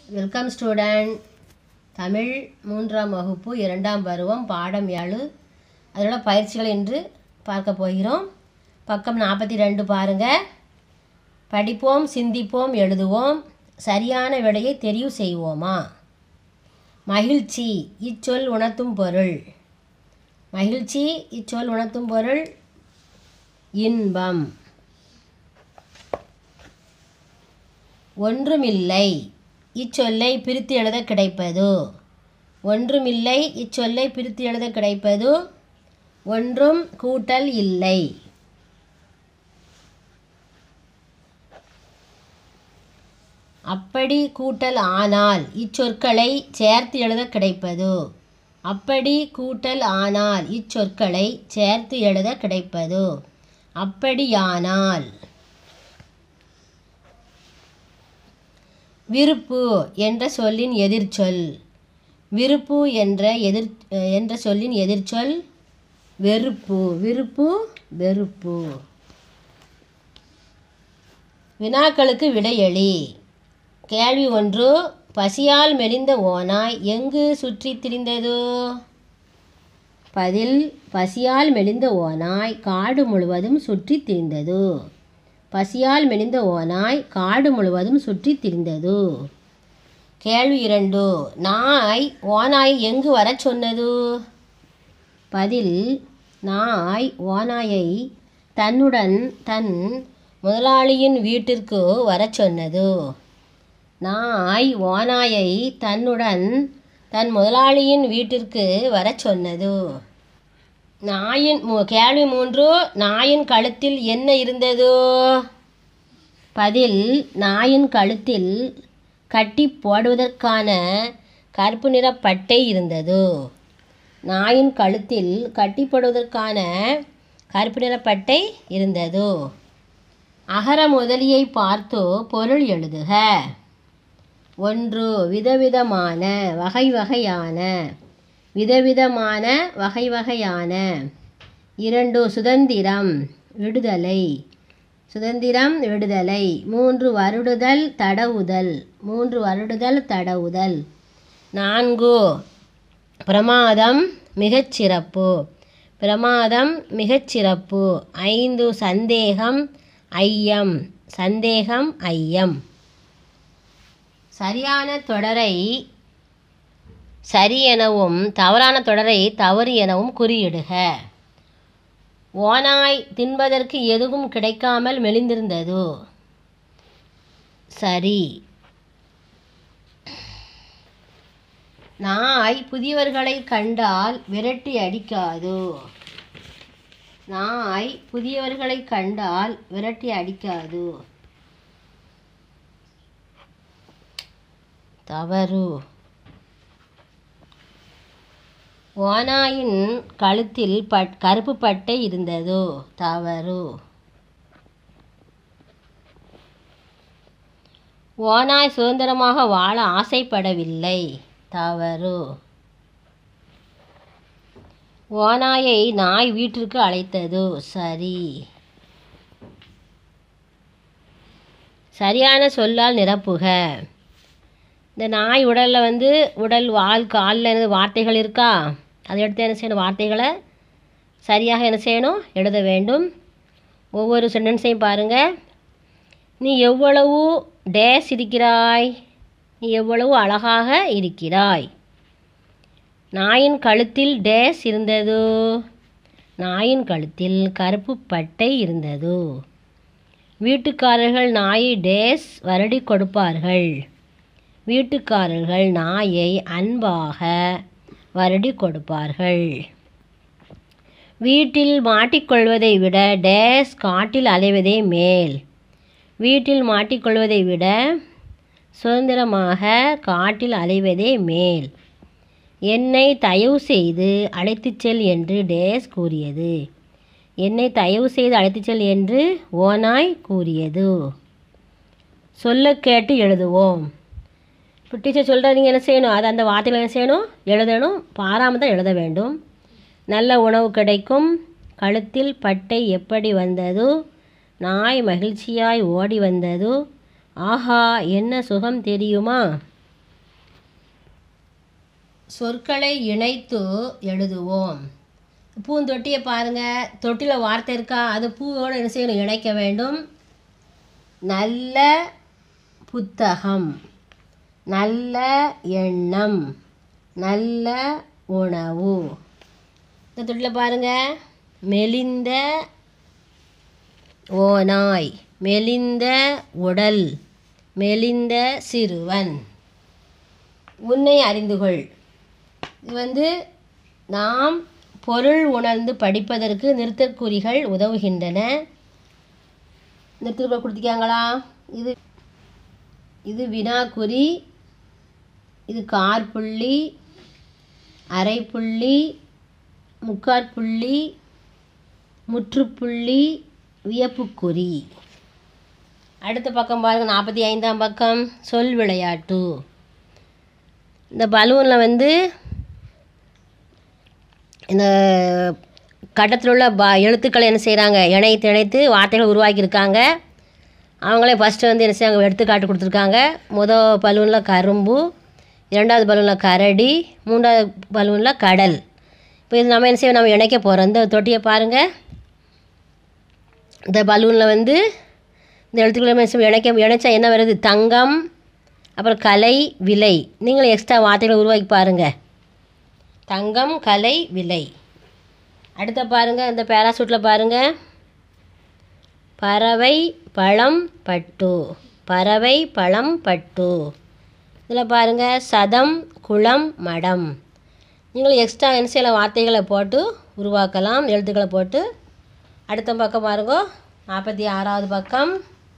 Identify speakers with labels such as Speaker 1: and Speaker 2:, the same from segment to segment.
Speaker 1: welcome student Tamil மூன்றாம் வகுப்பு இரண்டாம் பருவம் பாடம் ஏழு அதோட பயிற்சிகள் என்று பார்க்க போகிறோம் பக்கம் நாற்பத்தி ரெண்டு பாருங்கள் படிப்போம் சிந்திப்போம் எழுதுவோம் சரியான விடையை தெரிவு செய்வோமா மகிழ்ச்சி இச்சொல் உணர்த்தும் பொருள் மகிழ்ச்சி இச்சொல் உணர்த்தும் பொருள் இன்பம் ஒன்றுமில்லை இச்சொல்லை பிரித்து எழுத கிடைப்பது ஒன்றுமில்லை இச்சொல்லை பிரித்து எழுத கிடைப்பது ஒன்றும் கூட்டல் இல்லை அப்படி கூட்டல் ஆனால் இச்சொற்களை சேர்த்து எழுத கிடைப்பது அப்படி கூட்டல் ஆனால் இச்சொற்களை சேர்த்து எழுத கிடைப்பது அப்படியானால் விருப்பு என்ற சொல்லின் எதிர்ச்சொல் விருப்பு என்ற எதிர் என்ற சொல்லின் எதிர்ச்சொல் வெறுப்பு விருப்பு வெறுப்பு வினாக்களுக்கு விடையளி கேள்வி ஒன்று பசியால் மெலிந்த ஓனாய் எங்கு சுற்றித் திரிந்தது பதில் பசியால் மெலிந்த ஓனாய் காடு முழுவதும் சுற்றித் திரிந்தது பசியால் மெலிந்த ஓனாய் காடு முழுவதும் சுற்றித் திரிந்தது கேள்வி இரண்டு நாய் ஓனாய் எங்கு வரச் சொன்னது பதில் நாய் ஓநாயை தன்னுடன் தன் முதலாளியின் வீட்டிற்கு வரச் சொன்னது நாய் ஓநாயை தன்னுடன் தன் முதலாளியின் வீட்டிற்கு வரச் சொன்னது நாயின் மு கேள்வி மூன்று நாயின் கழுத்தில் என்ன இருந்தது பதில் நாயின் கழுத்தில் கட்டி போடுவதற்கான கருப்பு நிற பட்டை இருந்தது நாயின் கழுத்தில் கட்டி போடுவதற்கான கருப்பு நிற பட்டை இருந்தது அகர முதலியை பார்த்து பொருள் எழுதுக ஒன்று விதவிதமான வகை வகையான விதவிதமான வகை வகையான இரண்டு சுதந்திரம் விடுதலை சுதந்திரம் விடுதலை மூன்று வருடுதல் தடவுதல் மூன்று வருடுதல் தடவுதல் நான்கு பிரமாதம் மிகச்சிறப்பு பிரமாதம் மிகச்சிறப்பு ஐந்து சந்தேகம் ஐயம் சந்தேகம் ஐயம் சரியான தொடரை சரி எனவும் தவறான தொடரை தவறு எனவும் குறியிடுக ஓனாய் தின்பதற்கு எதுவும் கிடைக்காமல் மெலிந்திருந்தது சரி நாய் புதியவர்களை கண்டால் விரட்டி அடிக்காது நாய் புதியவர்களை கண்டால் விரட்டி அடிக்காது தவறு ஓனாயின் கழுத்தில் பட் கருப்பு பட்டை இருந்தது தவறு ஓனாய் சுதந்திரமாக வாழ ஆசைப்படவில்லை தவறு ஓநாயை நாய் வீட்டிற்கு அழைத்தது சரி சரியான சொல்லால் நிரப்புக இந்த நாய் உடலில் வந்து உடல் வால் காலில் என்ன வார்த்தைகள் இருக்கா அதை எடுத்து என்ன செய்யணும் வார்த்தைகளை சரியாக என்ன செய்யணும் எழுத வேண்டும் ஒவ்வொரு சென்டென்ஸையும் பாருங்கள் நீ எவ்வளவு டேஸ் இருக்கிறாய் நீ எவ்வளவு அழகாக இருக்கிறாய் நாயின் கழுத்தில் டேஸ் இருந்தது நாயின் கழுத்தில் கருப்பு பட்டை இருந்தது வீட்டுக்காரர்கள் நாயை டேஸ் வருடி கொடுப்பார்கள் வீட்டுக்காரர்கள் நாயை அன்பாக வருடி கொடுப்பார்கள் வீட்டில் மாட்டிக்கொள்வதை விட டேஸ் காட்டில் அலைவதே மேல் வீட்டில் மாட்டிக்கொள்வதை விட சுதந்திரமாக காட்டில் அலைவதே மேல் என்னை தயவு செய்து அழைத்துச் செல் என்று டேஸ் கூறியது என்னை தயவு செய்து அழைத்துச் செல் என்று ஓனாய் கூறியது சொல்ல கேட்டு எழுதுவோம் இப்போ டீச்சர் சொல்கிற நீங்கள் என்ன செய்யணும் அதை அந்த வார்த்தையில் என்ன செய்யணும் எழுதணும் பாராமல் தான் எழுத வேண்டும் நல்ல உணவு கிடைக்கும் கழுத்தில் பட்டை எப்படி வந்தது நாய் மகிழ்ச்சியாய் ஓடி வந்தது ஆஹா என்ன சுகம் தெரியுமா சொற்களை இணைத்து எழுதுவோம் பூந்தொட்டியை பாருங்கள் தொட்டியில் வார்த்தை இருக்கா அது பூவோடு என்ன செய்யணும் இணைக்க வேண்டும் நல்ல புத்தகம் நல்ல எண்ணம் நல்ல உணவு இந்த தொட்டில் பாருங்கள் மெலிந்த ஓநாய் மெலிந்த உடல் மெலிந்த சிறுவன் உன்னை அறிந்து கொள் இது வந்து நாம் பொருள் உணர்ந்து படிப்பதற்கு நிறுத்தற்குறிகள் உதவுகின்றன நிறுத்தற்குறி கொடுத்துருக்காங்களா இது இது வினாக்குறி இது கார்புள்ளி அரைப்புள்ளி முக்காற்புள்ளி முற்றுப்புள்ளி வியப்புக்குறி அடுத்த பக்கம் பாருங்கள் நாற்பத்தி ஐந்தாம் பக்கம் சொல் விளையாட்டு இந்த பலூனில் வந்து இந்த கட்டத்தில் உள்ள ப எழுத்துக்களை என்ன செய்கிறாங்க இணைத்து இணைத்து வார்த்தைகள் உருவாக்கியிருக்காங்க அவங்களே ஃபஸ்ட்டு வந்து என்ன செய்யாங்க எடுத்துக்காட்டு கொடுத்துருக்காங்க மொதல் பலூனில் கரும்பு இரண்டாவது பலூனில் கரடி மூன்றாவது பலூனில் கடல் இப்போ இது நம்ம என்ன செய்வோம் நம்ம இணைக்க போகிறோம் இந்த தொட்டியை பாருங்கள் இந்த பலூனில் வந்து இந்த எழுத்துக்களை இணைக்க இணைச்சா என்ன வருது தங்கம் அப்புறம் கலை விலை நீங்களும் எக்ஸ்ட்ரா வார்த்தைகளை உருவாக்கி பாருங்கள் தங்கம் கலை விலை அடுத்த பாருங்கள் இந்த பேராசூட்டில் பாருங்கள் பறவை பழம் பட்டு பறவை பழம் பட்டு இதில் பாருங்கள் சதம் குளம் மடம் நீங்களும் எக்ஸ்ட்ரா என்ன செய்யலாம் வார்த்தைகளை போட்டு உருவாக்கலாம் எழுத்துக்களை போட்டு அடுத்த பக்கம் பாருங்க நாற்பத்தி ஆறாவது பக்கம்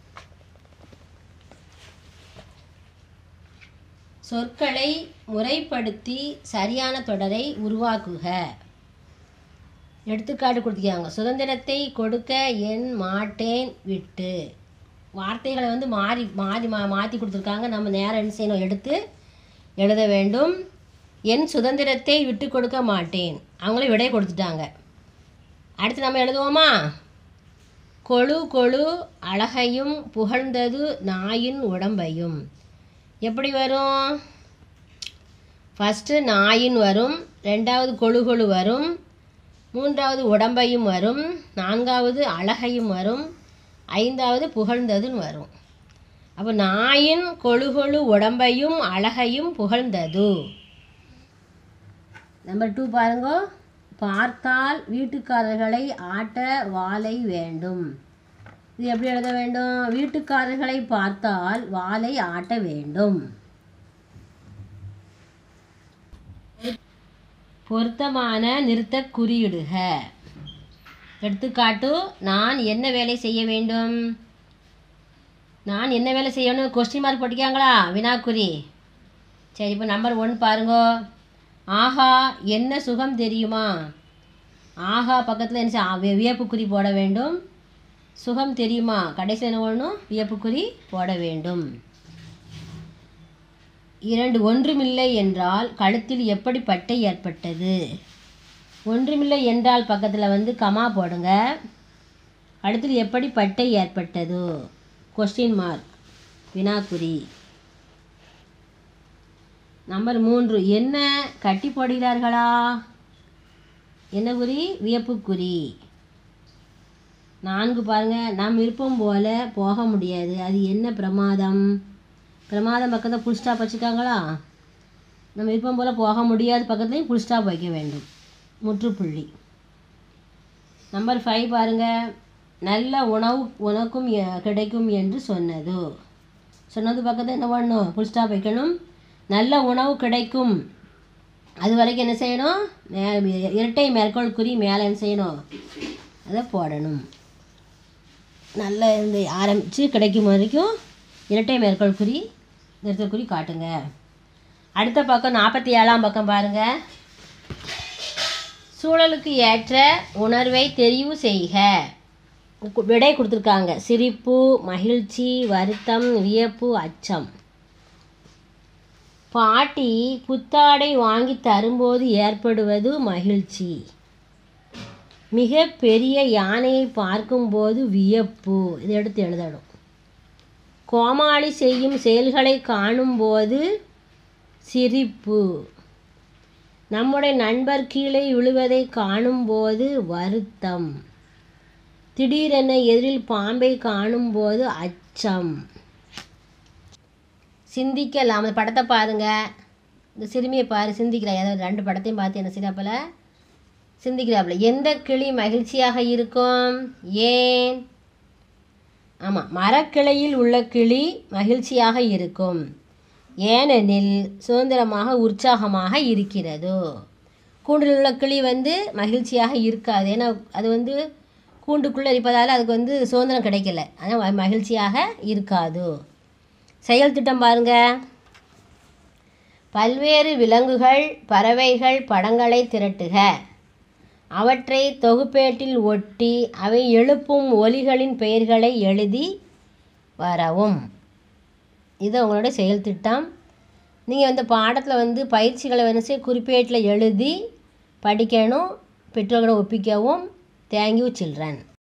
Speaker 1: சொற்களை முறைப்படுத்தி சரியான தொடரை உருவாக்குக எடுத்துக்காட்டு கொடுத்துருக்காங்க சுதந்திரத்தை கொடுக்க என் மாட்டேன் விட்டு வார்த்தைகளை வந்து மாறி மாறி மா மாற்றி கொடுத்துருக்காங்க நம்ம நேரம் என்ன செய்யணும் எடுத்து எழுத வேண்டும் என் சுதந்திரத்தை விட்டு கொடுக்க மாட்டேன் அவங்களே விடை கொடுத்துட்டாங்க அடுத்து நம்ம எழுதுவோமா கொழு கொழு அழகையும் புகழ்ந்தது நாயின் உடம்பையும் எப்படி வரும் ஃபஸ்ட்டு நாயின் வரும் ரெண்டாவது கொழு கொழு வரும் மூன்றாவது உடம்பையும் வரும் நான்காவது அழகையும் வரும் ஐந்தாவது புகழ்ந்ததுன்னு வரும் அப்போ நாயின் கொழு கொழு உடம்பையும் அழகையும் புகழ்ந்தது நம்பர் டூ பாருங்க பார்த்தால் வீட்டுக்காரர்களை ஆட்ட வாளை வேண்டும் இது எப்படி எழுத வேண்டும் வீட்டுக்காரர்களை பார்த்தால் வாளை ஆட்ட வேண்டும் பொருத்தமான நிறுத்த குறியிடுக எடுத்துக்காட்டு நான் என்ன வேலை செய்ய வேண்டும் நான் என்ன வேலை செய்யணும் கொஸ்டின் மார்க் போட்டிருக்காங்களா வினாக்குறி சரி இப்போ நம்பர் ஒன் பாருங்கோ ஆஹா என்ன சுகம் தெரியுமா ஆஹா பக்கத்தில் என்ன செய்ய- வி- வியப்புக்குறி போட வேண்டும் சுகம் தெரியுமா கடைசியில் என்ன பண்ணணும் வியப்புக்குறி போட வேண்டும் இரண்டு ஒன்றுமில்லை என்றால் கழுத்தில் எப்படி பட்டை ஏற்பட்டது ஒன்றுமில்லை என்றால் பக்கத்தில் வந்து கமா போடுங்க கழுத்தில் எப்படி பட்டை ஏற்பட்டது கொஸ்டின் மார்க் வினாக்குறி நம்பர் மூன்று என்ன கட்டி போடுகிறார்களா என்ன குறி வியப்புக்குறி நான்கு பாருங்க நாம் விருப்பம் போல போக முடியாது அது என்ன பிரமாதம் பிரமாதம் பக்கத்தில் புல் ஸ்டாப் வச்சுருக்காங்களா நம்ம விருப்பம் போல் போக முடியாத பக்கத்துலையும் புல் ஸ்டாப் வைக்க வேண்டும் முற்றுப்புள்ளி நம்பர் ஃபைவ் பாருங்க நல்ல உணவு உனக்கும் எ- கிடைக்கும் என்று சொன்னது சொன்னது பக்கத்தில் என்ன பண்ணணும் புல் ஸ்டாப் வைக்கணும் நல்ல உணவு கிடைக்கும் அது வரைக்கும் என்ன செய்யணும் மே- இரட்டை மேற்கோள் குறி மேலே என்ன செய்யணும் அதை போடணும் நல்ல இந்த ஆரம்பித்து கிடைக்கும் வரைக்கும் இரட்டை மேற்கோள் குறி நிறுத்தல் குறி காட்டுங்க அடுத்த பக்கம் நாற்பத்தி ஏழாம் பக்கம் பாருங்கள் சூழலுக்கு ஏற்ற உணர்வை தெரிவு செய்க கு- விடை கொடுத்துருக்காங்க சிரிப்பு மகிழ்ச்சி வருத்தம் வியப்பு அச்சம் பாட்டி புத்தாடை வாங்கி தரும்போது ஏற்படுவது மகிழ்ச்சி மிக பெரிய யானையை பார்க்கும்போது வியப்பு இதை எடுத்து எழுதணும் கோமாளி செய்யும் செயல்களை காணும்போது சிரிப்பு நம்முடைய நண்பர் கீழே விழுவதை காணும்போது வருத்தம் திடீரென எதிரில் பாம்பை காணும்போது அச்சம் சிந்திக்கலாம் அந்த படத்தை பாருங்க இந்த சிறுமியை பாரு சிந்திக்கிறா ஏதாவது ரெண்டு படத்தையும் பார்த்து என்ன செய்யறாப்புல சிந்திக்கிறாப்புல எந்த கிளி மகிழ்ச்சியாக இருக்கும் ஏன் ஆமாம் மரக்கிளையில் உள்ள கிளி மகிழ்ச்சியாக இருக்கும் ஏனெனில் சுதந்திரமாக உற்சாகமாக இருக்கிறது கூண்டில் உள்ள கிளி வந்து மகிழ்ச்சியாக இருக்காது ஏன்னா அது வந்து கூண்டுக்குள்ளே இருப்பதால் அதுக்கு வந்து சுதந்திரம் கிடைக்கல ஆனால் மகிழ்ச்சியாக இருக்காது செயல் திட்டம் பாருங்க பல்வேறு விலங்குகள் பறவைகள் படங்களை திரட்டுக அவற்றை தொகுப்பேட்டில் ஒட்டி அவை எழுப்பும் ஒலிகளின் பெயர்களை எழுதி வரவும் இது உங்களோட செயல் திட்டம் நீங்கள் வந்து பாடத்தில் வந்து பயிற்சிகளை வந்து குறிப்பேட்டில் எழுதி படிக்கணும் பெற்றோர்களை ஒப்பிக்கவும் தேங்க்யூ சில்ட்ரன்